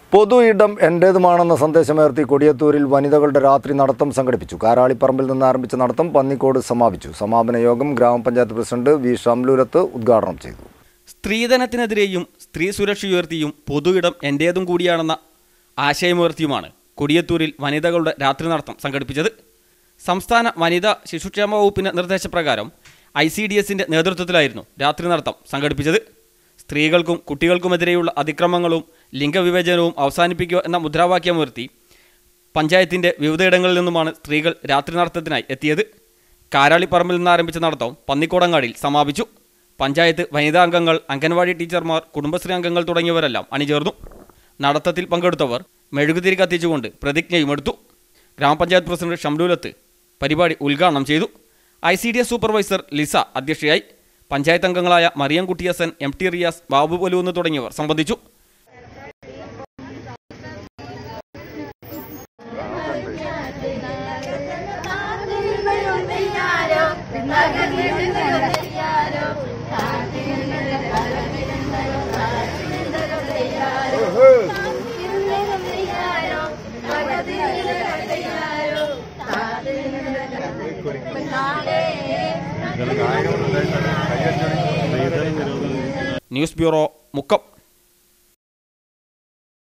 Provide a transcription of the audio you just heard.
പൊതു ഇടം എൻ്റേതുമാണെന്ന സന്ദേശമുയർത്തി കൊടിയത്തൂരിൽ വനിതകളുടെ രാത്രി നടത്തം സംഘടിപ്പിച്ചു കാരാളിപ്പറമ്പിൽ നിന്ന് ആരംഭിച്ച നടത്തം പന്നിക്കോട് സമാപിച്ചു സമാപന യോഗം ഗ്രാമപഞ്ചായത്ത് പ്രസിഡന്റ് വി ഷംലൂലത്ത് ഉദ്ഘാടനം ചെയ്തു സ്ത്രീധനത്തിനെതിരെയും സ്ത്രീ സുരക്ഷ ഉയർത്തിയും പൊതു ഇടം എൻ്റേതും കൂടിയാണെന്ന ആശയമുയർത്തിയുമാണ് കൊടിയത്തൂരിൽ വനിതകളുടെ രാത്രി നടത്തം സംഘടിപ്പിച്ചത് സംസ്ഥാന വനിതാ ശിശുക്ഷേമ വകുപ്പിന്റെ നിർദ്ദേശപ്രകാരം ഐ സി ഡി എസിന്റെ നേതൃത്വത്തിലായിരുന്നു രാത്രി നടത്തം സംഘടിപ്പിച്ചത് സ്ത്രീകൾക്കും കുട്ടികൾക്കുമെതിരെയുള്ള അതിക്രമങ്ങളും ലിംഗവിവേചനവും അവസാനിപ്പിക്കുക എന്ന മുദ്രാവാക്യമുയർത്തി പഞ്ചായത്തിന്റെ വിവിധയിടങ്ങളിൽ നിന്നുമാണ് സ്ത്രീകൾ രാത്രി നടത്തത്തിനായി എത്തിയത് കാരാളിപ്പറമ്പിൽ നിന്ന് ആരംഭിച്ച നടത്തം പന്നിക്കോടങ്ങാടിയിൽ സമാപിച്ചു പഞ്ചായത്ത് വനിതാ അംഗങ്ങൾ അംഗൻവാടി ടീച്ചർമാർ കുടുംബശ്രീ അംഗങ്ങൾ തുടങ്ങിയവരെല്ലാം അണിചേർന്നു നടത്തത്തിൽ പങ്കെടുത്തവർ മെഴുകുതിരി കത്തിച്ചുകൊണ്ട് പ്രതിജ്ഞയുമെടുത്തു ഗ്രാമപഞ്ചായത്ത് പ്രസിഡന്റ് ഷംലൂലത്ത് പരിപാടി ഉദ്ഘാടനം ചെയ്തു I C D S supervisor Lisa അധ്യക്ഷയായി പഞ്ചായത്ത് അംഗങ്ങളായ മറിയം കുട്ടിയസൻ എം ടി റിയാസ് ബാബു പൊലൂന്ന് തുടങ്ങിയവർ സംബന്ധിച്ചു ന്യൂസ് ബ്യൂറോ മുക്കം